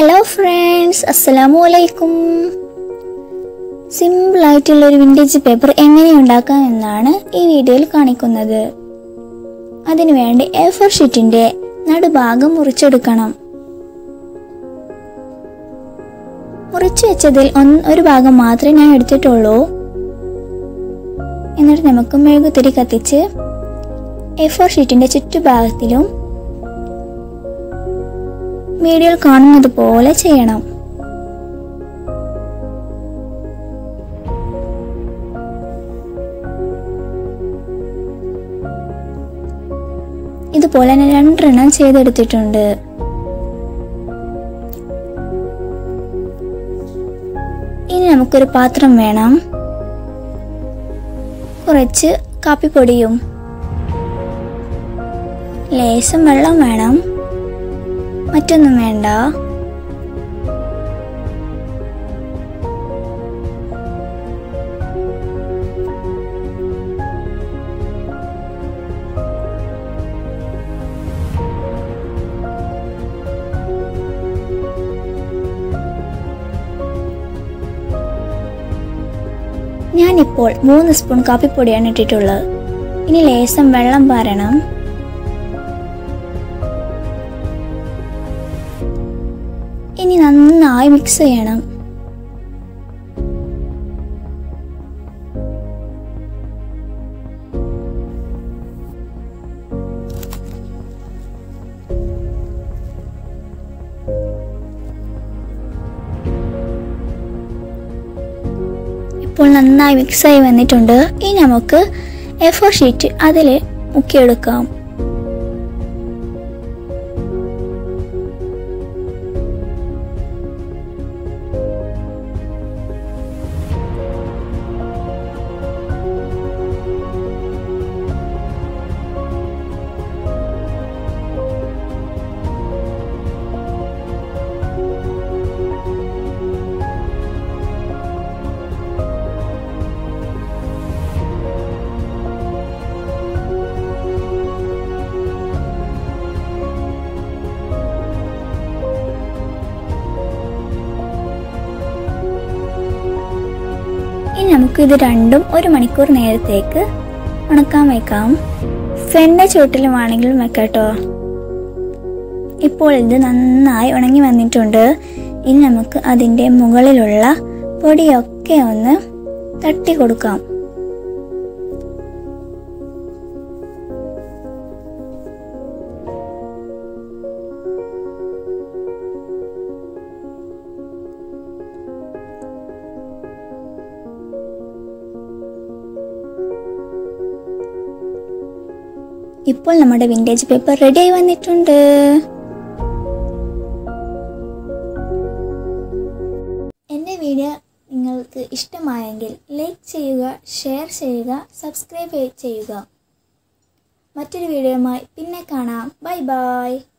hello friends അസ്സലാമു അലൈക്കും സിമ്പിളായിട്ടുള്ള ഒരു വിൻറ്റേജ് പേപ്പർ എങ്ങനെ ഉണ്ടാക്കാം എന്നാണ് ഈ വീഡിയോയിൽ കാണിക്കുന്നത് അതിനുവേണ്ടി എ ഫോർ ഷീറ്റിൻ്റെ നടുഭാഗം മുറിച്ചെടുക്കണം മുറിച്ചു വെച്ചതിൽ ഒന്ന് ഒരു ഭാഗം മാത്രമേ ഞാൻ എടുത്തിട്ടുള്ളൂ എന്നിട്ട് നമുക്ക് മെഴുകുതിരി കത്തിച്ച് എ ഫോർ ഷീറ്റിൻ്റെ ചുറ്റുഭാഗത്തിലും വീഡിയോയിൽ കാണുന്നത് പോലെ ചെയ്യണം ഇതുപോലെ തന്നെ രണ്ടെണ്ണം ചെയ്തെടുത്തിട്ടുണ്ട് ഇനി നമുക്കൊരു പാത്രം വേണം കുറച്ച് കാപ്പിപ്പൊടിയും ലേശം വെള്ളം വേണം മറ്റൊന്നും വേണ്ട ഞാനിപ്പോൾ മൂന്ന് സ്പൂൺ കാപ്പിപ്പൊടിയാണ് ഇട്ടിട്ടുള്ളത് ഇനി ലേശം വെള്ളം പാരണം ഇനി നന്നായി മിക്സ് ചെയ്യണം ഇപ്പോൾ നന്നായി മിക്സായി വന്നിട്ടുണ്ട് ഇനി നമുക്ക് എ ഫോർ ഷീറ്റ് അതിൽ മുക്കിയെടുക്കാം ഇനി നമുക്ക് ഇത് രണ്ടും ഒരു മണിക്കൂർ നേരത്തേക്ക് ഉണക്കാൻ വെക്കാം ഫെന്ന ചുവട്ടിലും ആണെങ്കിലും വെക്കാട്ടോ ഇപ്പോൾ ഇത് നന്നായി ഉണങ്ങി വന്നിട്ടുണ്ട് ഇനി നമുക്ക് അതിൻ്റെ മുകളിലുള്ള പൊടിയൊക്കെ ഒന്ന് തട്ടി കൊടുക്കാം ഇപ്പോൾ നമ്മുടെ വിൻറ്റേജ് പേപ്പർ റെഡിയായി വന്നിട്ടുണ്ട് എൻ്റെ വീഡിയോ നിങ്ങൾക്ക് ഇഷ്ടമായെങ്കിൽ ലൈക്ക് ചെയ്യുക ഷെയർ ചെയ്യുക സബ്സ്ക്രൈബ് ചെയ്യുക മറ്റൊരു വീഡിയോയുമായി പിന്നെ കാണാം ബൈ ബൈ